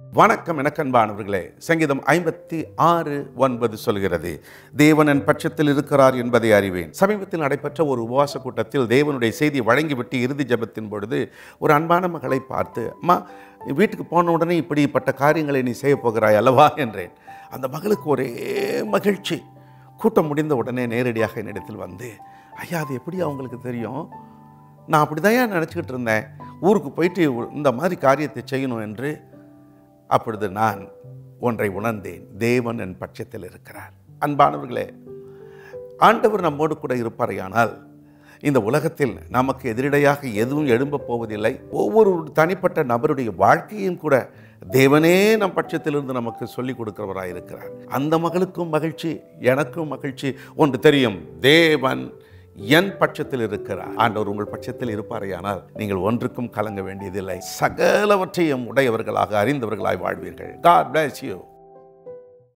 வணக்கம் எனக்கன்பானவர்களே சங்கீதம் ஐம்பத்தி ஆறு ஒன்பது சொல்கிறது தேவன் என் பட்சத்தில் இருக்கிறார் என்பதை அறிவேன் சமீபத்தில் நடைபெற்ற ஒரு உபவாச கூட்டத்தில் தேவனுடைய செய்தி வழங்கிவிட்டு இறுதி ஜெபத்தின் பொழுது ஒரு அன்பான மகளை பார்த்து அம்மா நீ வீட்டுக்கு போன உடனே இப்படிப்பட்ட காரியங்களை நீ செய்ய போகிறாய் அல்லவா என்றேன் அந்த மகளுக்கு ஒரே மகிழ்ச்சி கூட்டம் முடிந்த உடனே நேரடியாக என்னிடத்தில் வந்து ஐயா அது எப்படி அவங்களுக்கு தெரியும் நான் அப்படி தான் நினச்சிக்கிட்டு இருந்தேன் ஊருக்கு போயிட்டு இந்த மாதிரி காரியத்தை செய்யணும் என்று அப்பொழுது நான் ஒன்றை உணர்ந்தேன் தேவன் என் பட்சத்தில் இருக்கிறார் அன்பானவர்களே ஆண்டவர் நம்மோடு கூட இருப்பாரையானால் இந்த உலகத்தில் நமக்கு எதிரிடையாக எதுவும் எழும்பப் போவதில்லை ஒவ்வொரு தனிப்பட்ட நபருடைய வாழ்க்கையும் கூட தேவனே நம் பட்சத்திலிருந்து நமக்கு சொல்லிக் கொடுக்கிறவராக இருக்கிறார் அந்த மகளுக்கும் மகிழ்ச்சி எனக்கும் மகிழ்ச்சி ஒன்று தெரியும் தேவன் என் பட்சத்தில் இருக்கிறார் ஆண்டவர் உங்கள் பட்சத்தில் இருப்பாரையானால் நீங்கள் ஒன்றுக்கும் கலங்க வேண்டியதில்லை சகலவற்றையும் உடையவர்களாக அறிந்தவர்களாய் வாழ்வீர்கள் காட் bless you